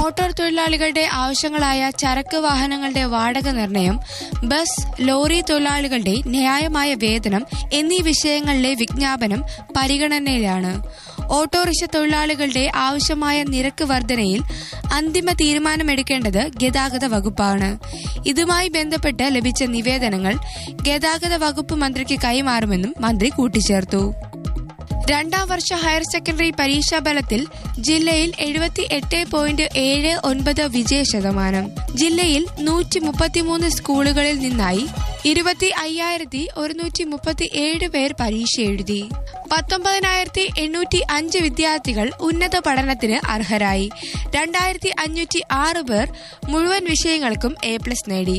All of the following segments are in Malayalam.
മോട്ടോർ തൊഴിലാളികളുടെ ആവശ്യങ്ങളായ ചരക്ക് വാഹനങ്ങളുടെ വാടക നിർണയം ബസ് ലോറി തൊഴിലാളികളുടെ ന്യായമായ വേതനം എന്നീ വിഷയങ്ങളിലെ വിജ്ഞാപനം പരിഗണനയിലാണ് ഓട്ടോറിക്ഷ തൊഴിലാളികളുടെ ആവശ്യമായ നിരക്ക് വർധനയിൽ അന്തിമ തീരുമാനമെടുക്കേണ്ടത് ഗതാഗത വകുപ്പാണ് ഇതുമായി ബന്ധപ്പെട്ട് ലഭിച്ച നിവേദനങ്ങൾ ഗതാഗത വകുപ്പ് മന്ത്രിക്ക് കൈമാറുമെന്നും മന്ത്രി കൂട്ടിച്ചേർത്തു രണ്ടാം വർഷ ഹയർ സെക്കൻഡറി പരീക്ഷാ ഫലത്തിൽ ജില്ലയിൽ എഴുപത്തി എട്ട് പോയിന്റ് ഏഴ് ഒൻപത് വിജയ ശതമാനം ജില്ലയിൽ നൂറ്റി മുപ്പത്തിമൂന്ന് സ്കൂളുകളിൽ നിന്നായി ഇരുപത്തി അയ്യായിരത്തി ഒരുന്നൂറ്റി മുപ്പത്തി ഏഴ് പേർ പരീക്ഷ എഴുതി പത്തൊമ്പതിനായിരത്തി എണ്ണൂറ്റി അഞ്ച് വിദ്യാർത്ഥികൾ ഉന്നത പഠനത്തിന് അർഹരായി രണ്ടായിരത്തി അഞ്ഞൂറ്റി ആറ് പേർ മുഴുവൻ വിഷയങ്ങൾക്കും എ പ്ലസ് നേടി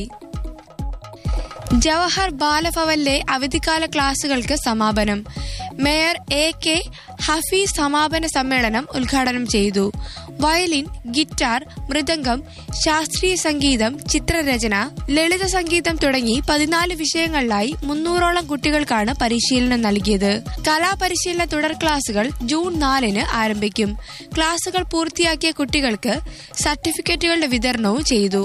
ജവഹർ ബാലഭവനിലെ അവധിക്കാല ക്ലാസുകൾക്ക് സമാപനം മേയർ എ കെ ഹഫീസ് സമാപന സമ്മേളനം ഉദ്ഘാടനം ചെയ്തു വയലിൻ ഗിറ്റാർ മൃദംഗം ശാസ്ത്രീയ സംഗീതം ചിത്രരചന ലളിത സംഗീതം തുടങ്ങി പതിനാല് വിഷയങ്ങളിലായി മുന്നൂറോളം കുട്ടികൾക്കാണ് പരിശീലനം നൽകിയത് കലാപരിശീലന തുടർ ക്ലാസുകൾ ജൂൺ നാലിന് ആരംഭിക്കും ക്ലാസുകൾ പൂർത്തിയാക്കിയ കുട്ടികൾക്ക് സർട്ടിഫിക്കറ്റുകളുടെ വിതരണവും ചെയ്തു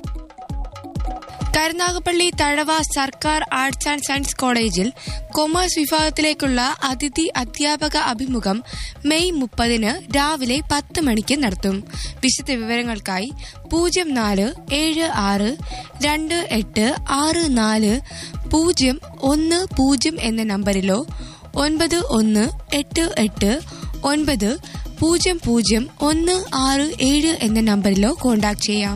കരുനാഗപ്പള്ളി തഴവ സർക്കാർ ആർട്സ് ആൻഡ് സയൻസ് കോളേജിൽ കൊമേഴ്സ് വിഭാഗത്തിലേക്കുള്ള അതിഥി അധ്യാപക അഭിമുഖം മെയ് മുപ്പതിന് രാവിലെ പത്ത് മണിക്ക് നടത്തും വിശദ വിവരങ്ങൾക്കായി പൂജ്യം നാല് ഏഴ് ആറ് രണ്ട് എട്ട് ആറ് നാല് പൂജ്യം ഒന്ന് പൂജ്യം എന്ന നമ്പറിലോ ഒൻപത് ഒന്ന് എട്ട് എട്ട് ഒൻപത് പൂജ്യം പൂജ്യം ഒന്ന് ആറ് ഏഴ് എന്ന നമ്പറിലോ കോൺടാക്ട് ചെയ്യാം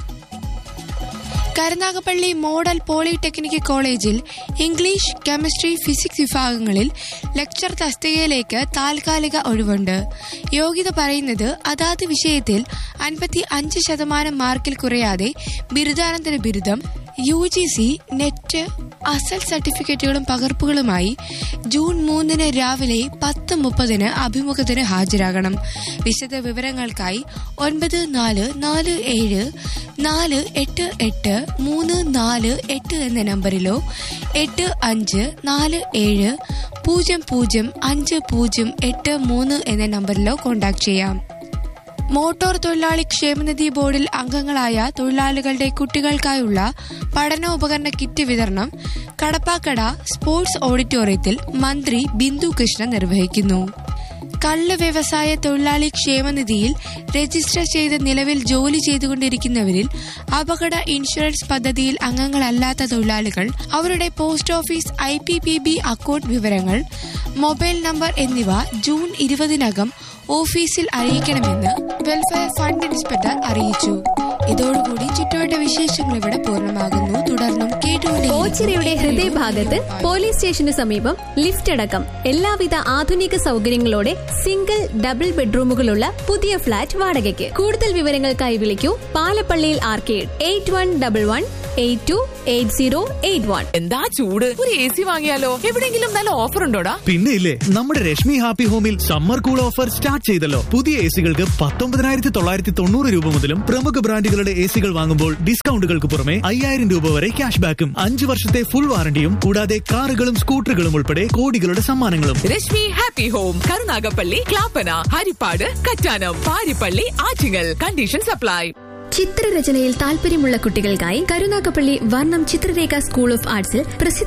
കരുനാഗപ്പള്ളി മോഡൽ പോളിടെക്നിക് കോളേജിൽ ഇംഗ്ലീഷ് കെമിസ്ട്രി ഫിസിക്സ് വിഭാഗങ്ങളിൽ ലെക്ചർ തസ്തികയിലേക്ക് താൽക്കാലിക ഒഴിവുണ്ട് യോഗ്യത പറയുന്നത് അതാത് വിഷയത്തിൽ അൻപത്തി അഞ്ച് ശതമാനം മാർക്കിൽ കുറയാതെ ബിരുദാനന്തര ബിരുദം യു ജി സി നെറ്റ് അസൽ സർട്ടിഫിക്കറ്റുകളും പകർപ്പുകളുമായി ജൂൺ മൂന്നിന് രാവിലെ പത്ത് മുപ്പതിന് അഭിമുഖത്തിന് ഹാജരാകണം വിശദ വിവരങ്ങൾക്കായി ഒൻപത് നാല് നാല് ഏഴ് നാല് എട്ട് എട്ട് മൂന്ന് നാല് എട്ട് എന്ന നമ്പറിലോ എട്ട് അഞ്ച് നാല് ഏഴ് പൂജ്യം പൂജ്യം അഞ്ച് പൂജ്യം എട്ട് മൂന്ന് എന്ന നമ്പറിലോ കോൺടാക്ട് ചെയ്യാം മോട്ടോർ തൊഴിലാളി ക്ഷേമനിധി ബോർഡിൽ അംഗങ്ങളായ തൊഴിലാളികളുടെ കുട്ടികൾക്കായുള്ള പഠനോപകരണ കിറ്റ് വിതരണം കടപ്പാക്കട സ്പോർട്സ് ഓഡിറ്റോറിയത്തിൽ മന്ത്രി ബിന്ദു കൃഷ്ണ നിർവഹിക്കുന്നു കള്ള് വ്യവസായ തൊഴിലാളി ക്ഷേമനിധിയിൽ രജിസ്റ്റർ ചെയ്ത് നിലവിൽ ജോലി ചെയ്തുകൊണ്ടിരിക്കുന്നവരിൽ അപകട ഇൻഷുറൻസ് പദ്ധതിയിൽ അംഗങ്ങളല്ലാത്ത തൊഴിലാളികൾ അവരുടെ post office I P P B account വിവരങ്ങൾ മൊബൈൽ നമ്പർ എന്നിവ ജൂൺ ഇരുപതിനകം ഓഫീസിൽ അറിയിക്കണമെന്ന് വെൽഫെയർ ഫണ്ട് ഇൻസ്പെക്ടർ അറിയിച്ചു ഇതോടുകൂടി ചുറ്റുവട്ട വിശേഷങ്ങൾ ഇവിടെ പൂർണ്ണമാകുന്നു തുടർന്നും ഓച്ചിറയുടെ കേട്ടുകൊണ്ടേ ഹൃദയഭാഗത്ത് പോലീസ് സ്റ്റേഷന് സമീപം ലിഫ്റ്റ് അടക്കം എല്ലാവിധ ആധുനിക സൗകര്യങ്ങളോടെ സിംഗിൾ ഡബിൾ ബെഡ്റൂമുകളുള്ള പുതിയ ഫ്ളാറ്റ് വാടകയ്ക്ക് കൂടുതൽ വിവരങ്ങൾക്കായി വിളിക്കൂ പാലപ്പള്ളിയിൽ arcade eight one double one eight two eight zero eight one എന്താ ചൂട് ഒരു എ സി വാങ്ങിയാലോ എവിടെങ്കിലും നല്ല ഓഫർ ഉണ്ടോടാ പിന്നെ ഇല്ലേ നമ്മുടെ രശ്മി ഹാപ്പി ഹോമിൽ സമ്മർ കൂൾ ഓഫർ സ്റ്റാർട്ട് ചെയ്തല്ലോ പുതിയ എ സികൾക്ക് പത്തൊമ്പതിനായിരത്തി തൊള്ളായിരത്തി തൊണ്ണൂറ് രൂപ മുതലും പ്രമുഖ ബ്രാൻഡുകളുടെ എ സികൾ വാങ്ങുമ്പോൾ ഡിസ്കൗണ്ടുകൾക്ക് പുറമെ അയ്യായിരം രൂപ വരെ ക്യാഷ് ബാക്കും അഞ്ച് വർഷത്തെ ഫുൾ വാറണ്ടിയും കൂടാതെ കാറുകളും സ്കൂട്ടറുകളും ഉൾപ്പെടെ കോടികളുടെ സമ്മാനങ്ങളും Rashmi happy home Karunagappally Clappana Harippad Kattanam Parippally Attingal condition supply ചിത്രരചനയിൽ താല്പര്യമുള്ള കുട്ടികൾക്കായി കരുനാഗപ്പള്ളി വർണ്ണം ചിത്രരേഖ സ്കൂൾ ഓഫ് ആർട്സിൽ പ്രസിദ്ധ